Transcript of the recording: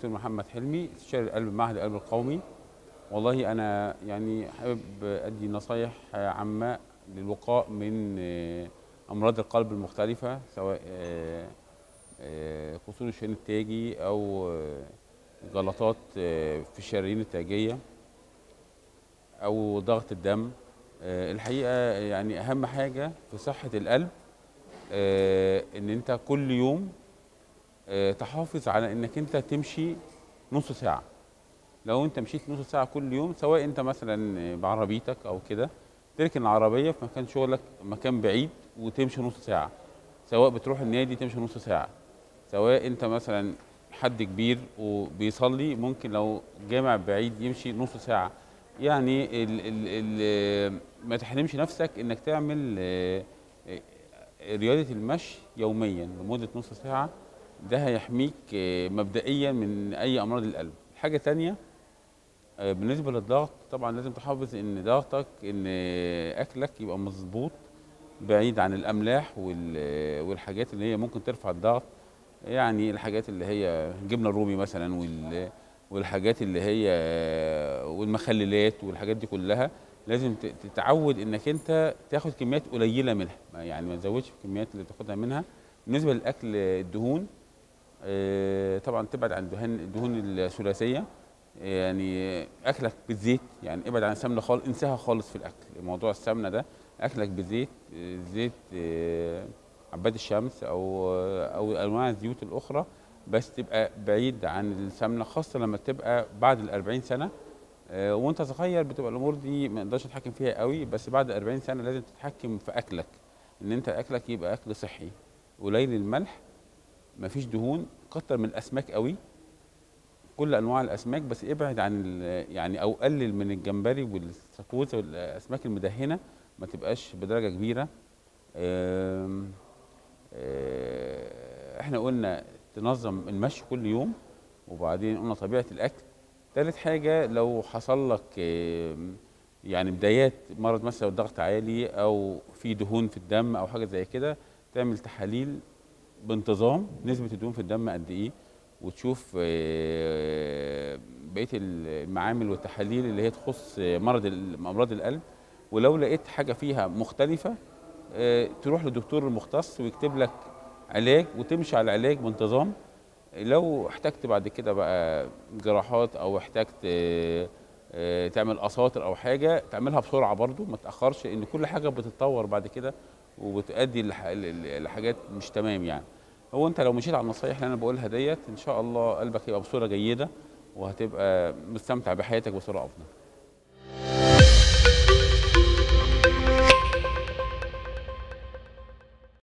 دكتور محمد حلمي استشاري القلب بمعهد القلب القومي والله انا يعني حابب ادي نصايح عامه للوقاء من آه، امراض القلب المختلفه سواء آه، آه، قصور الشريان التاجي او آه، جلطات آه، في الشرايين التاجيه او ضغط الدم آه، الحقيقه يعني اهم حاجه في صحه القلب آه، ان انت كل يوم آه، تحافظ على انك انت تمشي نص ساعه لو انت مشيت نص ساعه كل يوم سواء انت مثلا بعربيتك او كده تركن العربيه في مكان شغلك مكان بعيد وتمشي نص ساعه سواء بتروح النادي تمشي نص ساعه سواء انت مثلا حد كبير وبيصلي ممكن لو جامع بعيد يمشي نص ساعه يعني ال ال ال ما تحرمش نفسك انك تعمل آه، آه، رياضه المشي يوميا لمده نص ساعه ده هيحميك آه، مبدئيا من اي امراض القلب حاجه تانية آه، بالنسبه للضغط طبعا لازم تحافظ ان ضغطك ان آه، اكلك يبقى مظبوط بعيد عن الاملاح وال- والحاجات اللي هي ممكن ترفع الضغط يعني الحاجات اللي هي الجبنه الرومي مثلا وال والحاجات اللي هي والمخللات والحاجات دي كلها لازم ت- تتعود انك انت تاخد كميات قليله منها ما- يعني ما تزودش في الكميات اللي تاخدها منها بالنسبه للاكل الدهون آه، طبعا تبعد عن الدهون الدهون الثلاثيه يعني اكلك بالزيت يعني ابعد عن السمنه خالص انساها خالص في الاكل موضوع السمنه ده اكلك بالزيت آه، زيت آه، عباد الشمس او او انواع الزيوت الاخرى بس تبقى بعيد عن السمنه خاصه لما تبقى بعد ال 40 سنه آه، وانت صغير بتبقى الامور دي ما نقدرش نتحكم فيها قوي بس بعد 40 سنه لازم تتحكم في اكلك ان انت اكلك يبقى اكل صحي قليل الملح مفيش دهون كتر من الاسماك قوي كل انواع الاسماك بس ابعد عن ال- يعني او قلل من الجمبري والساكوزا والاسماك المدهنه ما تبقاش بدرجه كبيره آم، آه، احنا قلنا تنظم المشي كل يوم وبعدين قلنا طبيعه الاكل تالت حاجه لو حصل لك آم، يعني بدايات مرض مثلا الضغط عالي او في دهون في الدم او حاجه زي كده تعمل تحاليل بانتظام نسبه الدهون في الدم قد ايه وتشوف آه، بقيه المعامل والتحاليل اللي هي تخص مرض ال- امراض القلب ولو لقيت حاجه فيها مختلفه آه، تروح لدكتور مختص ويكتب لك علاج وتمشي على العلاج بانتظام لو احتجت بعد كده بقى جراحات او احتجت آه، آه، تعمل اساطر او حاجه تعملها بسرعه برضو ما تاخرش لان كل حاجه بتتطور بعد كده وبتؤدي لح- ل- لحاجات مش تمام يعني هو انت لو مشيت على النصايح اللي انا بقولها ديت ان شاء الله قلبك يبقى بصوره جيده وهتبقى مستمتع بحياتك بصوره افضل